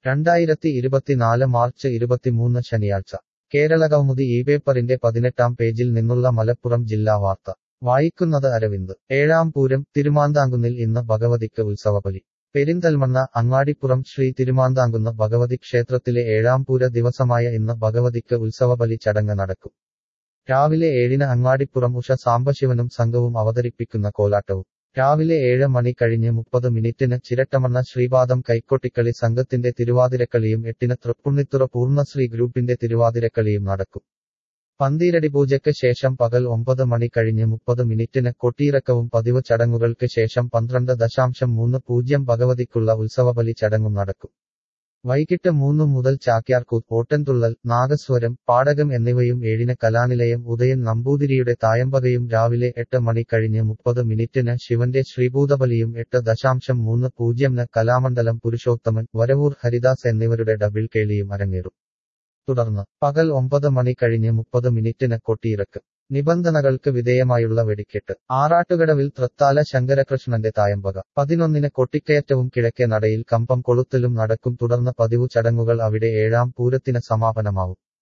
രണ്ടായിരത്തി ഇരുപത്തിനാല് മാർച്ച് ഇരുപത്തിമൂന്ന് ശനിയാഴ്ച കേരളകൗമുദി ഈ പേപ്പറിന്റെ പതിനെട്ടാം പേജിൽ നിന്നുള്ള മലപ്പുറം ജില്ലാ വാർത്ത വായിക്കുന്നത് അരവിന്ദ് ഏഴാം പൂരം തിരുമാന്താങ്കുന്നിൽ ഇന്ന് ഭഗവതിക്ക് ഉത്സവബലി പെരിന്തൽമണ്ണ അങ്ങാടിപ്പുറം ശ്രീ തിരുമാന്താങ്കുന്ന് ഭഗവതി ക്ഷേത്രത്തിലെ ഏഴാം പൂര ദിവസമായ ഇന്ന് ഭഗവതിക്ക് ഉത്സവബലി ചടങ്ങ് നടക്കും രാവിലെ ഏഴിന് അങ്ങാടിപ്പുറം ഉഷ സാംബശിവനും സംഘവും അവതരിപ്പിക്കുന്ന കോലാട്ടവും രാവിലെ ഏഴ് മണി കഴിഞ്ഞ് മുപ്പത് മിനിറ്റിന് ചിരട്ടമണ്ണ ശ്രീപാദം കൈക്കൊട്ടിക്കളി സംഘത്തിന്റെ തിരുവാതിരക്കളിയും എട്ടിന് തൃപ്പുണ്ണിത്തുറ പൂർണ്ണശ്രീ ഗ്രൂപ്പിന്റെ തിരുവാതിരക്കളിയും നടക്കും പന്തീരടി പൂജയ്ക്ക് ശേഷം പകൽ ഒമ്പത് മണി കഴിഞ്ഞ് മുപ്പത് മിനിറ്റിന് കൊട്ടിയിറക്കവും പതിവ് ചടങ്ങുകൾക്ക് ശേഷം പന്ത്രണ്ട് ദശാംശം മൂന്ന് പൂജ്യം ഭഗവതിക്കുള്ള ഉത്സവബലി ചടങ്ങും നടക്കും വൈകിട്ട് മൂന്ന് മുതൽ ചാക്യാർകൂത്ത് ഓട്ടൻതുള്ളൽ നാഗസ്വരം പാടകം എന്നിവയും ഏഴിന് കലാനിലയം ഉദയൻ നമ്പൂതിരിയുടെ തായമ്പകയും രാവിലെ എട്ട് മണി കഴിഞ്ഞ് മുപ്പത് മിനിറ്റിന് ശിവന്റെ ശ്രീഭൂതബലിയും എട്ട് ദശാംശം മൂന്ന് പൂജ്യംന് കലാമണ്ഡലം പുരുഷോത്തമൻ വരവൂർ ഹരിദാസ് എന്നിവരുടെ ഡബിൾ കേളിയും അരങ്ങേറും തുടർന്ന് പകൽ ഒമ്പത് മണി കഴിഞ്ഞ് മുപ്പത് മിനിറ്റിന് കൊട്ടിയിറക്ക് നിബന്ധനകൾക്ക് വിധേയമായുള്ള വെടിക്കെട്ട് ആറാട്ടുകടവിൽ തൃത്താല ശങ്കരകൃഷ്ണന്റെ തായമ്പക പതിനൊന്നിന് കൊട്ടിക്കയറ്റവും കിഴക്കേ നടയിൽ കമ്പം കൊളുത്തലും നടക്കും തുടർന്ന് പതിവു ചടങ്ങുകൾ അവിടെ ഏഴാം പൂരത്തിന് സമാപനമാവും